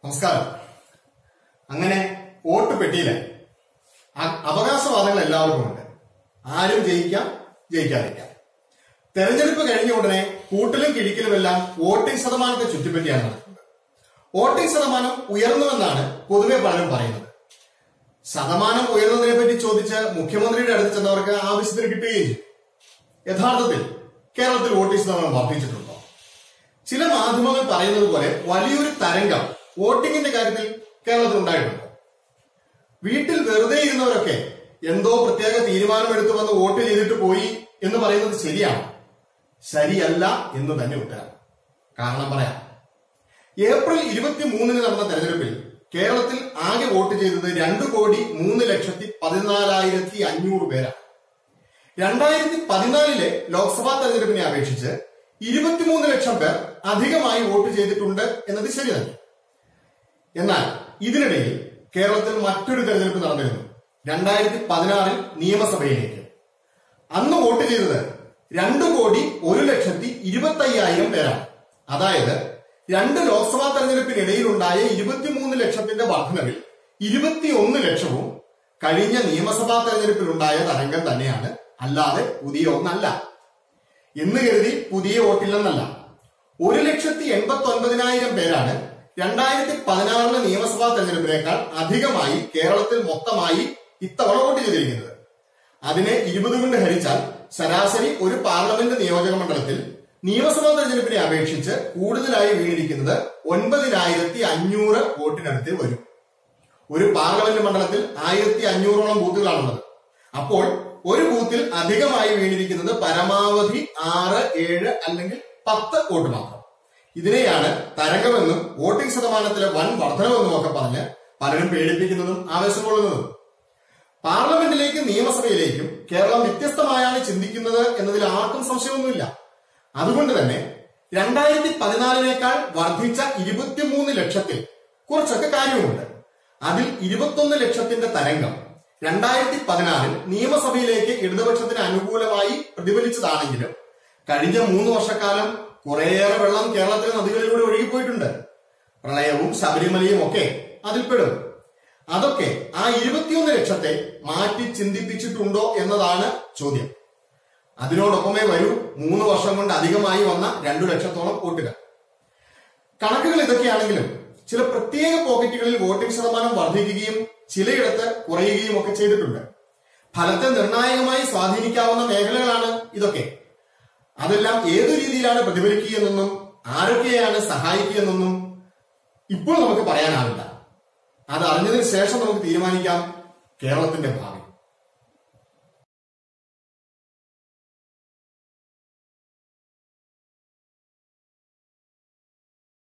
നമസ്കാരം അങ്ങനെ വോട്ട് പെട്ടിയിലെ അ- അവകാശവാദങ്ങൾ എല്ലാവർക്കും ഉണ്ട് ആരും ജയിക്കാം ജയിക്കാതിരിക്കാം തെരഞ്ഞെടുപ്പ് കഴിഞ്ഞ ഉടനെ കൂട്ടലും കിഴിക്കലുമെല്ലാം വോട്ടിംഗ് ശതമാനത്തെ ചുറ്റിപ്പറ്റിയാണ് നടക്കുന്നത് വോട്ടിംഗ് ശതമാനം ഉയർന്നുവെന്നാണ് പൊതുവെ പലരും പറയുന്നത് ശതമാനം ഉയർന്നതിനെ പറ്റി ചോദിച്ച് മുഖ്യമന്ത്രിയുടെ അടുത്ത് ചെന്നവർക്ക് ആവശ്യത്തിന് കിട്ടുകയും ചെയ്തു യഥാർത്ഥത്തിൽ കേരളത്തിൽ വോട്ടിംഗ് ശതമാനം വർദ്ധിച്ചിട്ടുണ്ടോ ചില മാധ്യമങ്ങൾ പറയുന്നത് പോലെ വലിയൊരു തരംഗം വോട്ടിംഗിന്റെ കാര്യത്തിൽ കേരളത്തിൽ ഉണ്ടായിട്ടുണ്ട് വീട്ടിൽ വെറുതെ ഇരുന്നവരൊക്കെ എന്തോ പ്രത്യേക തീരുമാനമെടുത്തു വന്ന് വോട്ട് ചെയ്തിട്ട് പോയി എന്ന് പറയുന്നത് ശരിയാണ് ശരിയല്ല എന്ന് തന്നെ ഉത്തരം കാരണം പറയാം ഏപ്രിൽ ഇരുപത്തി മൂന്നിന് നടന്ന തെരഞ്ഞെടുപ്പിൽ കേരളത്തിൽ ആകെ വോട്ട് ചെയ്തത് രണ്ടു കോടി മൂന്ന് ലക്ഷത്തി പതിനാലായിരത്തി അഞ്ഞൂറ് പേരാണ് രണ്ടായിരത്തി പതിനാലിലെ ലോക്സഭാ തെരഞ്ഞെടുപ്പിനെ അപേക്ഷിച്ച് ഇരുപത്തിമൂന്ന് ലക്ഷം പേർ അധികമായി വോട്ട് ചെയ്തിട്ടുണ്ട് എന്നത് ശരി തന്നെ എന്നാൽ ഇതിനിടയിൽ കേരളത്തിൽ മറ്റൊരു തെരഞ്ഞെടുപ്പ് നടന്നിരുന്നു രണ്ടായിരത്തി പതിനാറിൽ നിയമസഭയിലേക്ക് അന്ന് വോട്ട് ചെയ്തത് രണ്ടു കോടി ഒരു ലക്ഷത്തി ഇരുപത്തി അയ്യായിരം പേരാണ് അതായത് രണ്ട് ലോക്സഭാ തെരഞ്ഞെടുപ്പിനിടയിലുണ്ടായ ഇരുപത്തിമൂന്ന് ലക്ഷത്തിന്റെ വർധനവിൽ ഇരുപത്തിയൊന്ന് ലക്ഷവും കഴിഞ്ഞ നിയമസഭാ തെരഞ്ഞെടുപ്പിലുണ്ടായ തരംഗം തന്നെയാണ് അല്ലാതെ പുതിയ ഒന്നല്ല എന്ന് കരുതി പുതിയ വോട്ടില്ലെന്നല്ല ഒരു ലക്ഷത്തി എൺപത്തി ഒൻപതിനായിരം പേരാണ് രണ്ടായിരത്തി പതിനാറിലെ നിയമസഭാ തെരഞ്ഞെടുപ്പിനേക്കാൾ അധികമായി കേരളത്തിൽ മൊത്തമായി ഇത്തവണ വോട്ട് ചെയ്തിരിക്കുന്നത് അതിനെ ഇരുപത് കൊണ്ട് ഹരിച്ചാൽ ശരാശരി ഒരു പാർലമെന്റ് നിയോജക മണ്ഡലത്തിൽ നിയമസഭാ തെരഞ്ഞെടുപ്പിനെ അപേക്ഷിച്ച് കൂടുതലായി വീണിരിക്കുന്നത് ഒൻപതിനായിരത്തി അഞ്ഞൂറ് വോട്ടിനടുത്ത് വരും ഒരു പാർലമെന്റ് മണ്ഡലത്തിൽ ആയിരത്തി അഞ്ഞൂറോളം ബൂത്തുകളാണുള്ളത് അപ്പോൾ ഒരു ബൂത്തിൽ അധികമായി വീണിരിക്കുന്നത് പരമാവധി ആറ് ഏഴ് അല്ലെങ്കിൽ പത്ത് വോട്ട് മാത്രം ഇതിനെയാണ് തരംഗമെന്നും വോട്ടിംഗ് ശതമാനത്തിലെ വൻ വർധനമെന്നും ഒക്കെ പറഞ്ഞ് പലരും പേടിപ്പിക്കുന്നതും ആവേശം കൊള്ളുന്നതും പാർലമെന്റിലേക്കും നിയമസഭയിലേക്കും കേരളം വ്യത്യസ്തമായാണ് ചിന്തിക്കുന്നത് എന്നതിൽ ആർക്കും സംശയമൊന്നുമില്ല അതുകൊണ്ട് തന്നെ രണ്ടായിരത്തി പതിനാലിനേക്കാൾ വർദ്ധിച്ച ഇരുപത്തിമൂന്ന് ലക്ഷത്തിൽ കുറച്ചൊക്കെ കാര്യമുണ്ട് അതിൽ ഇരുപത്തൊന്ന് ലക്ഷത്തിന്റെ തരംഗം രണ്ടായിരത്തി പതിനാറിൽ നിയമസഭയിലേക്ക് ഇടതുപക്ഷത്തിന് അനുകൂലമായി പ്രതിഫലിച്ചതാണെങ്കിലും കഴിഞ്ഞ മൂന്ന് വർഷക്കാലം കുറേയേറെ വെള്ളം കേരളത്തിലെ നദികളിലൂടെ ഒഴുകിപ്പോയിട്ടുണ്ട് പ്രളയവും ശബരിമലയും ഒക്കെ അതിൽപ്പെടും അതൊക്കെ ആ ഇരുപത്തിയൊന്ന് ലക്ഷത്തെ മാറ്റി ചിന്തിപ്പിച്ചിട്ടുണ്ടോ എന്നതാണ് ചോദ്യം അതിനോടൊപ്പമേ വരൂ മൂന്ന് വർഷം കൊണ്ട് അധികമായി വന്ന രണ്ടു ലക്ഷത്തോളം വോട്ടുകൾ കണക്കുകൾ ഇതൊക്കെയാണെങ്കിലും ചില പ്രത്യേക പോക്കറ്റുകളിൽ വോട്ടിംഗ് ശതമാനം വർദ്ധിക്കുകയും ചിലയിടത്ത് കുറയുകയും ഒക്കെ ചെയ്തിട്ടുണ്ട് ഫലത്തെ നിർണായകമായി സ്വാധീനിക്കാവുന്ന മേഖലകളാണ് ഇതൊക്കെ അതെല്ലാം ഏതു രീതിയിലാണ് പ്രതിഫലിക്കുകയെന്നൊന്നും ആരൊക്കെയാണ് സഹായിക്കുകയെന്നൊന്നും ഇപ്പോൾ നമുക്ക് പറയാനാവില്ല അത് അറിഞ്ഞതിന് ശേഷം നമുക്ക് തീരുമാനിക്കാം കേരളത്തിന്റെ ഭാവി